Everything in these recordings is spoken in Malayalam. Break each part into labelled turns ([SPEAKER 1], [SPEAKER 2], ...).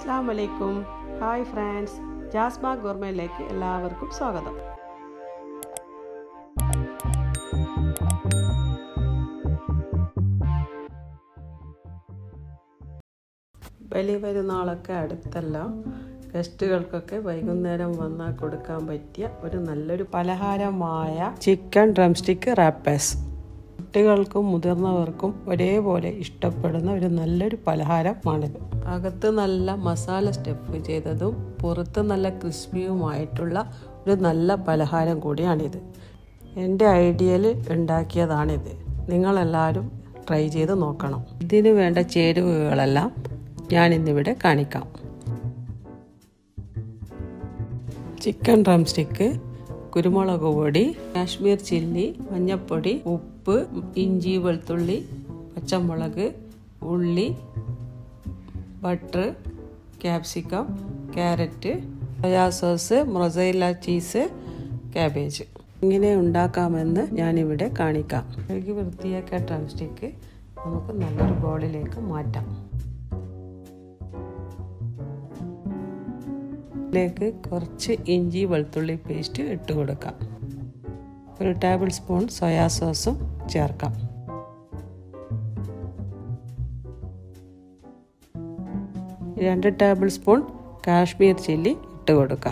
[SPEAKER 1] അസ്സാം വലൈക്കും ഹായ് ഫ്രണ്ട്സ് ജാസ്മ ഗോർമയിലേക്ക് എല്ലാവർക്കും സ്വാഗതം വലിയ പെരുന്നാളൊക്കെ അടുത്തല്ല ഗസ്റ്റുകൾക്കൊക്കെ വൈകുന്നേരം വന്നാൽ കൊടുക്കാൻ പറ്റിയ ഒരു നല്ലൊരു പലഹാരമായ ചിക്കൻ ഡ്രം സ്റ്റിക്ക് റാപ്പേഴ്സ് കുട്ടികൾക്കും മുതിർന്നവർക്കും ഒരേപോലെ ഇഷ്ടപ്പെടുന്ന ഒരു നല്ലൊരു പലഹാരമാണിത് അകത്ത് നല്ല മസാല സ്റ്റഫ് ചെയ്തതും പുറത്ത് നല്ല ക്രിസ്പിയുമായിട്ടുള്ള ഒരു നല്ല പലഹാരം കൂടിയാണിത് എൻ്റെ ഐഡിയയിൽ ഉണ്ടാക്കിയതാണിത് നിങ്ങളെല്ലാവരും ട്രൈ ചെയ്ത് നോക്കണം ഇതിന് വേണ്ട ചേരുവകളെല്ലാം ഞാനിന്നിവിടെ കാണിക്കാം ചിക്കൻ ഡ്രം സ്റ്റിക്ക് കുരുമുളക് പൊടി കാശ്മീർ ചില്ലി മഞ്ഞൾപ്പൊടി ഉപ്പ് ഇഞ്ചി വെളുത്തുള്ളി പച്ചമുളക് ഉള്ളി butter capsicum carrot soya sauce mozzarella cheese cabbage ഇങ്ങനെ ഉണ്ടാക്കാമെന്ന് ഞാനിവിടെ കാണിക്കാം കഴുകി വൃത്തിയാക്കിയ ഡ്രം സ്റ്റിക്ക് നമുക്ക് നല്ലൊരു ബോളിലേക്ക് മാറ്റാം ഇതിലേക്ക് കുറച്ച് ഇഞ്ചി വെളുത്തുള്ളി പേസ്റ്റ് ഇട്ട് കൊടുക്കാം ഒരു ടേബിൾ സ്പൂൺ സോയാ സോസും ചേർക്കാം രണ്ട് ടേബിൾ സ്പൂൺ കാശ്മീർ ചില്ലി ഇട്ട് കൊടുക്കാം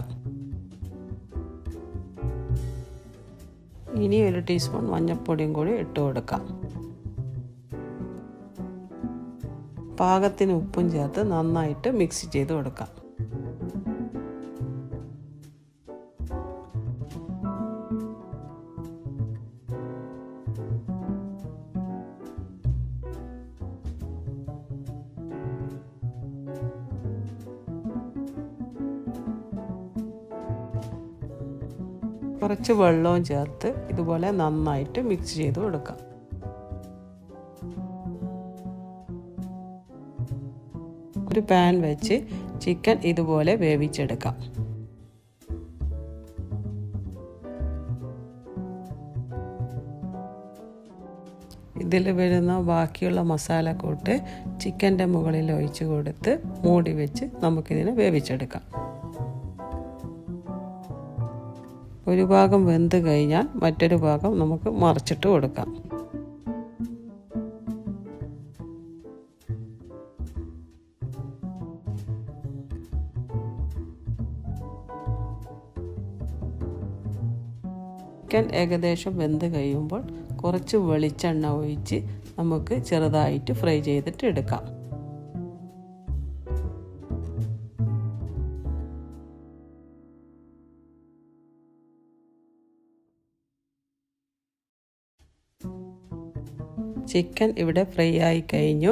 [SPEAKER 1] ഇനി ഒരു ടീസ്പൂൺ മഞ്ഞൾപ്പൊടിയും കൂടി ഇട്ട് കൊടുക്കാം പാകത്തിന് ഉപ്പും ചേർത്ത് നന്നായിട്ട് മിക്സ് ചെയ്ത് കൊടുക്കാം കുറച്ച് വെള്ളവും ചേർത്ത് ഇതുപോലെ നന്നായിട്ട് മിക്സ് ചെയ്ത് കൊടുക്കാം ഒരു പാൻ വെച്ച് ചിക്കൻ ഇതുപോലെ വേവിച്ചെടുക്കാം ഇതിൽ വരുന്ന ബാക്കിയുള്ള മസാല കൂട്ട് ചിക്കൻ്റെ മുകളിൽ ഒഴിച്ച് കൊടുത്ത് മൂടി വെച്ച് നമുക്കിതിനെ വേവിച്ചെടുക്കാം ഒരു ഭാഗം വെന്ത് കഴിഞ്ഞാൽ മറ്റൊരു ഭാഗം നമുക്ക് മറിച്ചിട്ട് കൊടുക്കാം ചിക്കൻ ഏകദേശം വെന്ത് കഴിയുമ്പോൾ കുറച്ച് വെളിച്ചെണ്ണ ഒഴിച്ച് നമുക്ക് ചെറുതായിട്ട് ഫ്രൈ ചെയ്തിട്ട് എടുക്കാം ചിക്കൻ ഇവിടെ ഫ്രൈ ആയി കഴിഞ്ഞു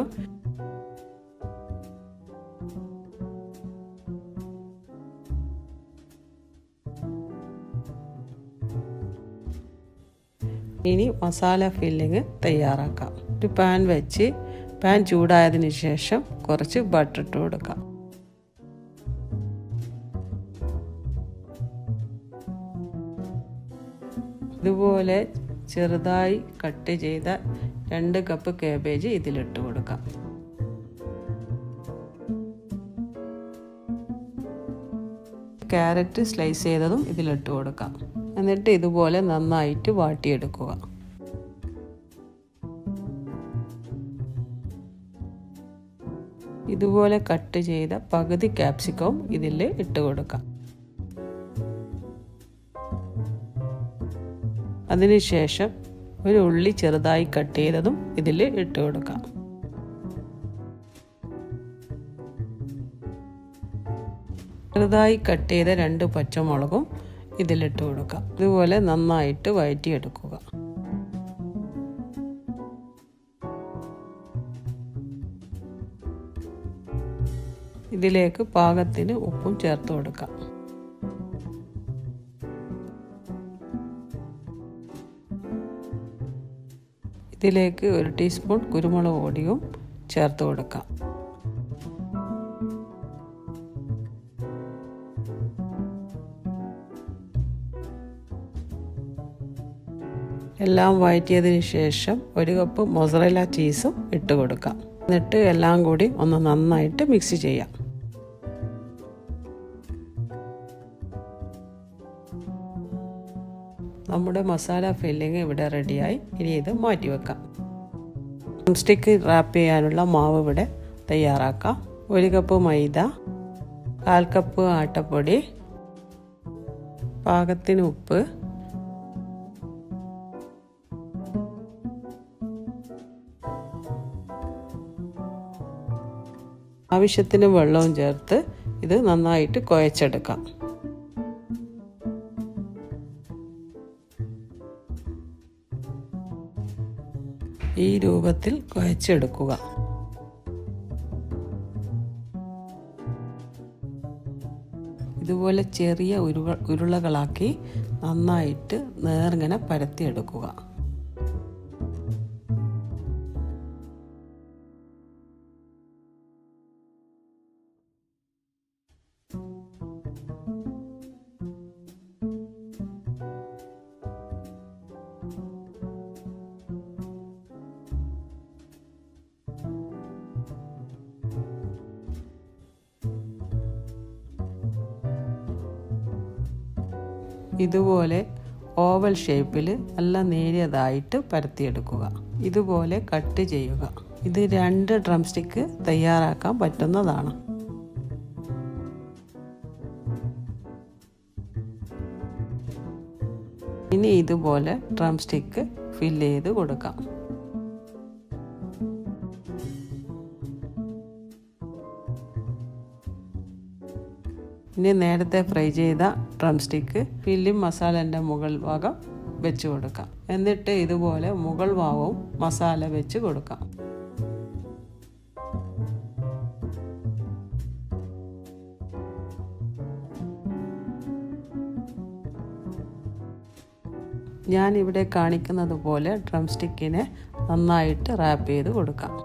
[SPEAKER 1] ഇനി മസാല ഫില്ലിങ് തയ്യാറാക്കാം ഒരു പാൻ വെച്ച് പാൻ ചൂടായതിനു ശേഷം കുറച്ച് ബട്ടർ ഇട്ട് കൊടുക്കാം ഇതുപോലെ ചെറുതായി കട്ട് ചെയ്ത രണ്ട് കപ്പ് കാബേജ് ഇതിലിട്ട് കൊടുക്കാം ക്യാരറ്റ് സ്ലൈസ് ചെയ്തതും ഇതിലിട്ട് കൊടുക്കാം എന്നിട്ട് ഇതുപോലെ നന്നായിട്ട് വാട്ടിയെടുക്കുക ഇതുപോലെ കട്ട് ചെയ്ത പകുതി ക്യാപ്സിക്കവും ഇതിൽ ഇട്ട് കൊടുക്കാം അതിനുശേഷം ഒരു ഉള്ളി ചെറുതായി കട്ട് ചെയ്തതും ഇതിൽ ഇട്ട് കൊടുക്കാം ചെറുതായി കട്ട് ചെയ്ത രണ്ട് പച്ചമുളകും ഇതിലിട്ട് കൊടുക്കാം ഇതുപോലെ നന്നായിട്ട് വഴറ്റിയെടുക്കുക ഇതിലേക്ക് പാകത്തിന് ഉപ്പും ചേർത്ത് കൊടുക്കാം ഇതിലേക്ക് ഒരു ടീസ്പൂൺ കുരുമുളക് പൊടിയും ചേർത്ത് കൊടുക്കാം എല്ലാം വഴറ്റിയതിന് ശേഷം ഒരു കപ്പ് മൊസറല ചീസും ഇട്ട് കൊടുക്കാം എന്നിട്ട് എല്ലാം കൂടി ഒന്ന് നന്നായിട്ട് മിക്സ് ചെയ്യാം നമ്മുടെ മസാല ഫില്ലിങ് ഇവിടെ റെഡിയായി ഇനി ഇത് മാറ്റി വെക്കാം സ്റ്റിക്ക് റാപ്പ് ചെയ്യാനുള്ള മാവ് ഇവിടെ തയ്യാറാക്കാം ഒരു കപ്പ് മൈദ കാൽ കപ്പ് ആട്ടപ്പൊടി പാകത്തിന് ഉപ്പ് ആവശ്യത്തിന് വെള്ളവും ചേർത്ത് ഇത് നന്നായിട്ട് കുഴച്ചെടുക്കാം ഈ രൂപത്തിൽ കുഴച്ചെടുക്കുക ഇതുപോലെ ചെറിയ ഉരുക ഉരുളകളാക്കി നന്നായിട്ട് നേർങ്ങനെ പരത്തിയെടുക്കുക ഇതുപോലെ ഓവൽ ഷേപ്പിൽ നല്ല നേരിയതായിട്ട് പരത്തിയെടുക്കുക ഇതുപോലെ കട്ട് ചെയ്യുക ഇത് രണ്ട് ഡ്രം സ്റ്റിക്ക് തയ്യാറാക്കാൻ പറ്റുന്നതാണ് ഇനി ഇതുപോലെ ഡ്രം സ്റ്റിക്ക് ഫില്ല് ചെയ്ത് കൊടുക്കാം ഇനി നേരത്തെ ഫ്രൈ ചെയ്ത ഡ്രം സ്റ്റിക്ക് ഫില്ലിം മസാലൻ്റെ മുകൾ ഭാഗം വെച്ച് കൊടുക്കാം എന്നിട്ട് ഇതുപോലെ മുകൾ ഭാഗവും മസാല വെച്ച് കൊടുക്കാം ഞാൻ ഇവിടെ കാണിക്കുന്നത് പോലെ ഡ്രം സ്റ്റിക്കിനെ നന്നായിട്ട് റാപ്പ് ചെയ്ത് കൊടുക്കാം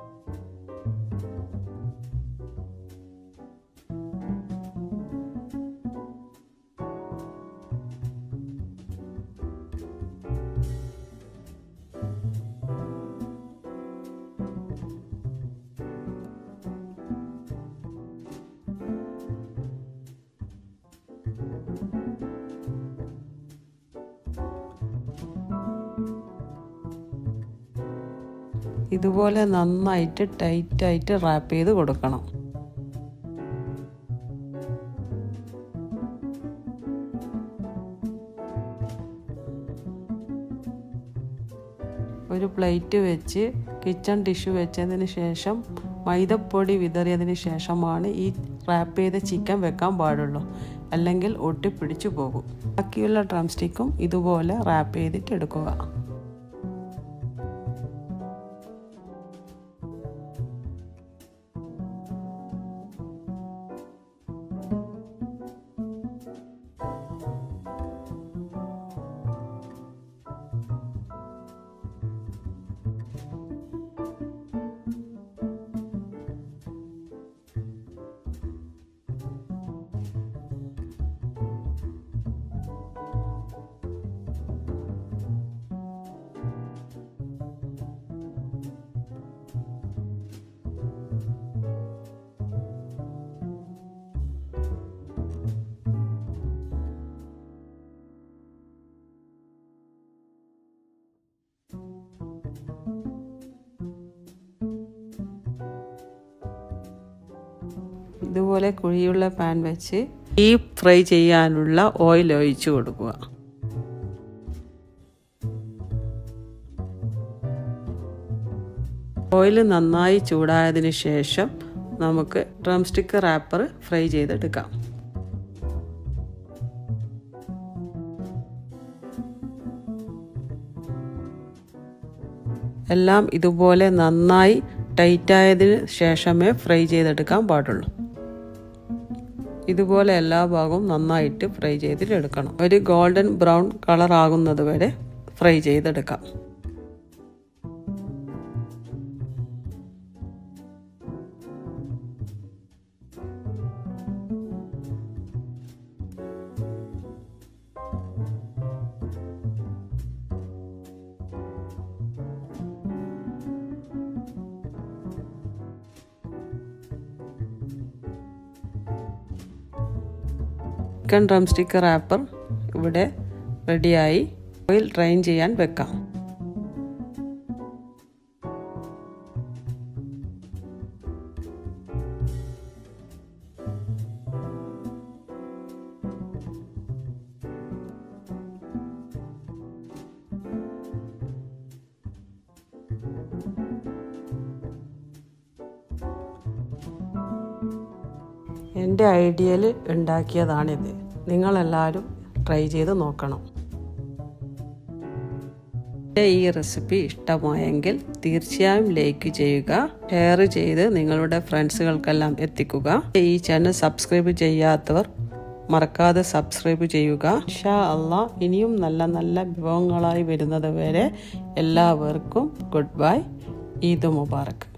[SPEAKER 1] ഇതുപോലെ നന്നായിട്ട് ടൈറ്റായിട്ട് റാപ്പ് ചെയ്ത് കൊടുക്കണം ഒരു പ്ലേറ്റ് വെച്ച് കിച്ചൺ ടിഷ്യൂ വെച്ചതിന് ശേഷം മൈദപ്പൊടി വിതറിയതിന് ശേഷമാണ് ഈ റാപ്പ് ചെയ്ത ചിക്കൻ വെക്കാൻ പാടുള്ളൂ അല്ലെങ്കിൽ ഒട്ടിപ്പിടിച്ചു പോകും ബാക്കിയുള്ള ഡ്രം സ്റ്റിക്കും ഇതുപോലെ റാപ്പ് ചെയ്തിട്ട് എടുക്കുക ഇതുപോലെ കുഴിയുള്ള പാൻ വെച്ച് ഈ ഫ്രൈ ചെയ്യാനുള്ള ഓയിൽ ഒഴിച്ചു കൊടുക്കുക ഓയിൽ നന്നായി ചൂടായതിന് ശേഷം നമുക്ക് ഡ്രം സ്റ്റിക്ക് റാപ്പർ ഫ്രൈ ചെയ്തെടുക്കാം എല്ലാം ഇതുപോലെ നന്നായി ടൈറ്റായതിന് ശേഷമേ ഫ്രൈ ചെയ്തെടുക്കാൻ പാടുള്ളൂ ഇതുപോലെ എല്ലാ ഭാഗവും നന്നായിട്ട് ഫ്രൈ ചെയ്തിട്ടെടുക്കണം ഒരു ഗോൾഡൻ ബ്രൗൺ കളർ ആകുന്നത് വരെ ഫ്രൈ ചെയ്തെടുക്കാം ചിക്കൻ ഡ്രം സ്റ്റിക്ക് റാപ്പർ ഇവിടെ റെഡിയായി ഓയിൽ ഡ്രൈൻ ചെയ്യാൻ വെക്കാം എൻ്റെ ഐഡിയയിൽ ഉണ്ടാക്കിയതാണിത് നിങ്ങളെല്ലാവരും ട്രൈ ചെയ്ത് നോക്കണം എൻ്റെ ഈ റെസിപ്പി ഇഷ്ടമായെങ്കിൽ തീർച്ചയായും ലൈക്ക് ചെയ്യുക ഷെയർ ചെയ്ത് നിങ്ങളുടെ ഫ്രണ്ട്സുകൾക്കെല്ലാം എത്തിക്കുക ഈ ചാനൽ സബ്സ്ക്രൈബ് ചെയ്യാത്തവർ മറക്കാതെ സബ്സ്ക്രൈബ് ചെയ്യുക ഷാ അള്ളാ ഇനിയും നല്ല നല്ല വിഭവങ്ങളായി വരുന്നത് വരെ എല്ലാവർക്കും ഗുഡ് ബൈ ഈദ് മുബാറക്ക്